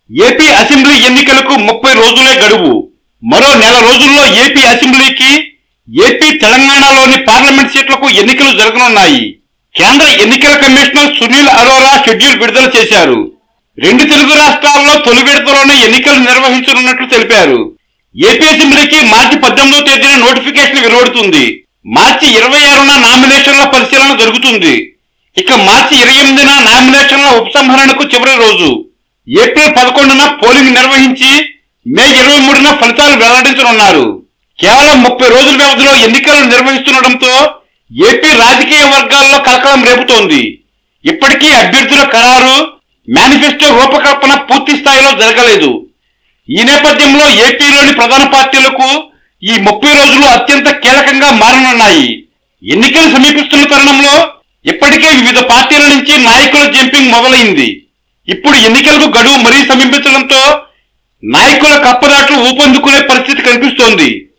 AP assembly ఎన్నికలకు ముప్పై రోజులే గడువు మరో నెల రోజుల్లో ఏపీ అసెంబ్లీకి ఏపీ తెలంగాణలోని పార్లమెంట్ సీట్లకు ఎన్నికలు జరగనున్నాయి కేంద్ర ఎన్నికల కమిషనర్ సునీల్ అరోరా షెడ్యూల్ విడుదల చేశారు రెండు తెలుగు రాష్ట్రాల్లో తొలి విడతలోనే ఎన్నికలు నిర్వహించనున్నట్లు తెలిపారు ఏపీ అసెంబ్లీకి మార్చి పద్దెనిమిదో తేదీన నోటిఫికేషన్ వెలువడుతుంది మార్చి ఇరవై ఆరున నామినేషన్ల పరిశీలన జరుగుతుంది ఇక మార్చి ఇరవై ఎనిమిదిన నామినేషన్ల ఉపసంహరణకు చివరి రోజు ఏప్రిల్ పదకొండున పోలింగ్ నిర్వహించి మే ఇరవై మూడున ఫలితాలు వెల్లడించనున్నారు కేవలం ముప్పై రోజుల వ్యవధిలో ఎన్నికలు నిర్వహిస్తుండటంతో ఏపీ రాజకీయ వర్గాల్లో కలకలం రేపుతోంది ఇప్పటికీ అభ్యర్థుల ఖరారు మేనిఫెస్టో రూపకల్పన పూర్తి స్థాయిలో జరగలేదు ఈ నేపథ్యంలో ఏపీలోని ప్రధాన పార్టీలకు ఈ ముప్పై రోజులు అత్యంత కీలకంగా మారనున్నాయి ఎన్నికలు సమీపిస్తున్న తరుణంలో ఇప్పటికే వివిధ పార్టీల నుంచి నాయకుల జంపింగ్ మొదలైంది ఇప్పుడు ఎన్నికలకు గడువు మరీ సమీపించడంతో నాయకుల కప్పదాట్లు ఊపందుకునే పరిస్థితి కనిపిస్తోంది